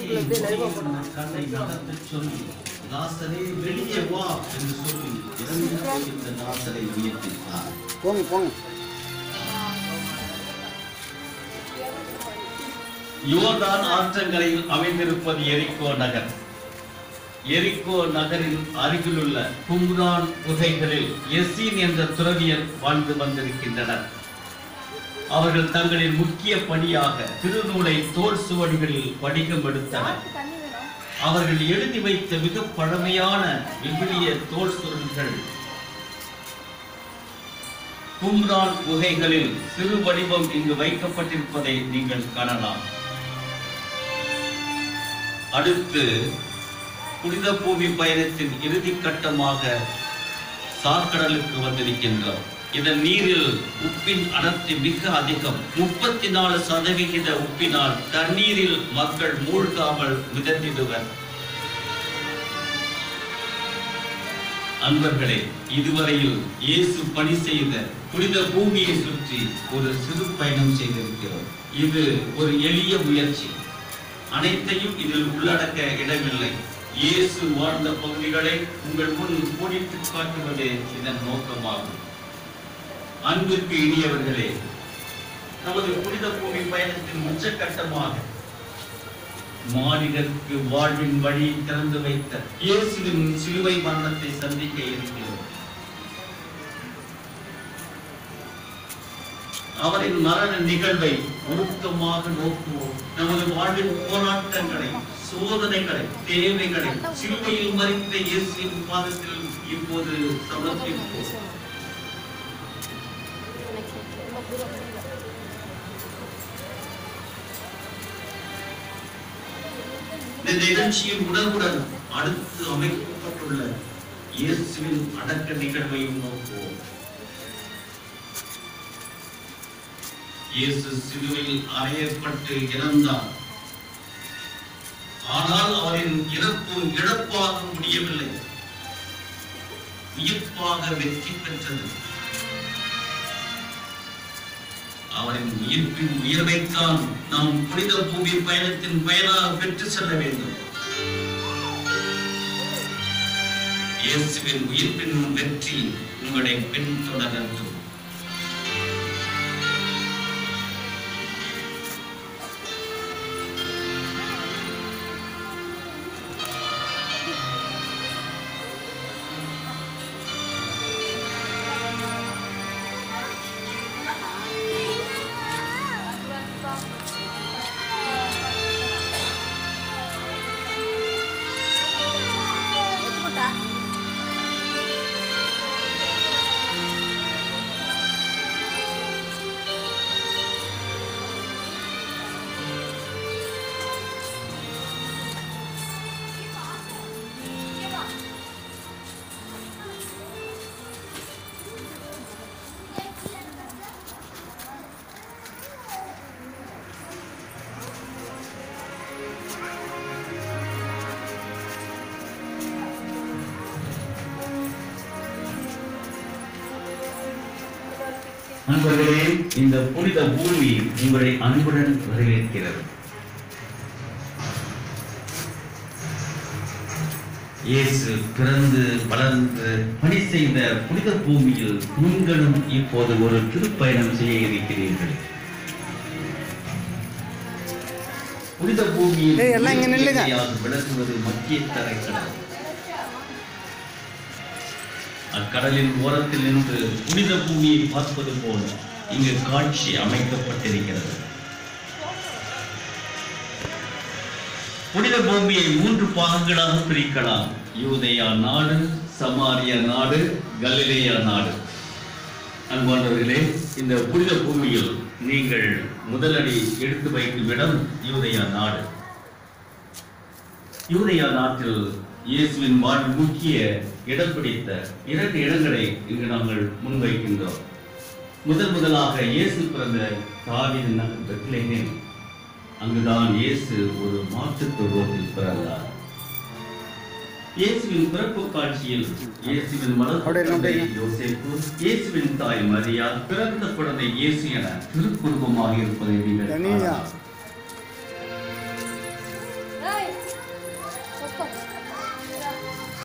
கண்ணை நகர்த்தச் சொல்லி லாசரே வெளியே வா என்று சொல்லி இறந்து போயிருந்த லாசரை உயர்த்தினார் போங்க போங்க யோர்தான் ஆற்றங்கரையில் அமைந்திருப்பது எரிக்கோ நகர் எரிக்கோ நகரின் அருகிலுள்ள கும்ரான் குகைகளில் எசீன் என்ற துறவியர் வாழ்ந்து வந்திருக்கின்றனர் அவர்கள் தங்களின் முக்கிய பணியாக திருநூலை தோல் சுவடிகளில் வடிகம் எடுத்தனர் அவர்கள் எழுதி வைத்த மிக பழமையான விவிலிய தோல் சுருள்கள் கும்ரான் குகைகளில் சிறு வடிவம் இங்கு வைக்கப்பட்டிருப்பதை நீங்கள் காணலாம் அடுத்து புனித பூமி பயணத்தின் இறுதி கட்டமாக சாக்கடலுக்கு வந்திருக்கின்றோம் இதன் நீரில் உப்பின் அடர்த்தி மிக அதிகம் முப்பத்தி நாலு சதவிகித உப்பினால் தண்ணீரில் மக்கள் மூழ்காமல் மிதந்திடுவர் அன்பர்களே இதுவரையில் இயேசு பணி செய்த புனித பூமியை சுற்றி ஒரு சிறு பயணம் செய்திருக்கிறோம் இது ஒரு எளிய முயற்சி அனைத்தையும் இதில் உள்ளடக்க இடமில்லை இயேசு வாழ்ந்த பகுதிகளை உங்கள் முன் கோடிட்டு காட்டுவதே இதன் நோக்கமாகும் அன்பிற்கு இனியவர்களே நமது புனித பூமி பயணத்தின் உச்சக்கட்டமாக மானிடருக்கு வாழ்வின் வழி திறந்து வைத்த இயேசுவின் சிலுவை மரணத்தை சந்திக்க இருக்கிறோம் அவரின் மரண நிகழ்வை உருக்கமாக நோக்குவோம் நமது வாழ்வின் போராட்டங்களை சோதனைகளை தேவைகளை சிலுவையில் மறித்த இயேசுவின் பாதத்தில் இப்போது சமர்ப்பிப்போம் இந்த நிகழ்ச்சியின் உணர்வுடன் அடுத்து அமைக்கப்பட்டுள்ள இயேசுவின் அடக்க நிகழ்வையும் நோக்குவோம் இயேசு சிலுவையில் அறையப்பட்டு இறந்தார் ஆனால் அவரின் இறப்பு இழப்பாக முடியவில்லை உயிர்ப்பாக வெற்றி பெற்றது அவரின் உயிர்ப்பின் உயர்வைத்தான் நாம் புனித பூமி பயணத்தின் பயனாக பெற்று செல்ல வேண்டும் இயேசுவின் உயிர்ப்பின் வெற்றி உங்களை பின்தொடரட்டும் நண்பர்களே இந்த புனித பூமி உங்களை அன்புடன் வரவேற்கிறது இயேசு பிறந்து வளர்ந்து பணி செய்த புனித பூமியில் நீங்களும் இப்போது ஒரு திருப்பயணம் செய்ய இருக்கிறீர்கள் புனித பூமியில் ஏய், எல்லாம் இங்க நில்லுங்க. இயற்கையாக விளக்குவது மத்திய தரைக்கடல் அக்கடலின் ஓரத்தில் நின்று புனித பூமியை பார்ப்பது போல் இங்கு காட்சி அமைக்கப்பட்டிருக்கிறது புனித பூமியை மூன்று பாகங்களாக பிரிக்கலாம் யூதேயா நாடு சமாரியா நாடு கலிலேயா நாடு அன்பானவர்களே இந்த புனித பூமியில் நீங்கள் முதலடி எடுத்து வைக்கும் இடம் யூதேயா நாடு யூதேயா நாட்டில் இயேசுவின் வாழ்வில் முக்கிய இடம் பிடித்த இரண்டு இடங்களை இங்கு நாங்கள் முன்வைக்கின்றோம் முதல் முதலாக இயேசு பிறந்த தாவீது நகர் பெத்லெஹேம் அங்குதான் இயேசு ஒரு மாற்றுத் தொழுவத்தில் பிறந்தார் இயேசுவின் பிறப்பு காட்சியில் இயேசுவின் அப்படியே இருங்க, மலர் அப்படியே யோசேப்பு இயேசுவின் தாய் மரியா பிறந்த குழந்தை இயேசு என திருக்குடும்பமாக இருப்பதை நீங்கள் தனியா? காணலாம்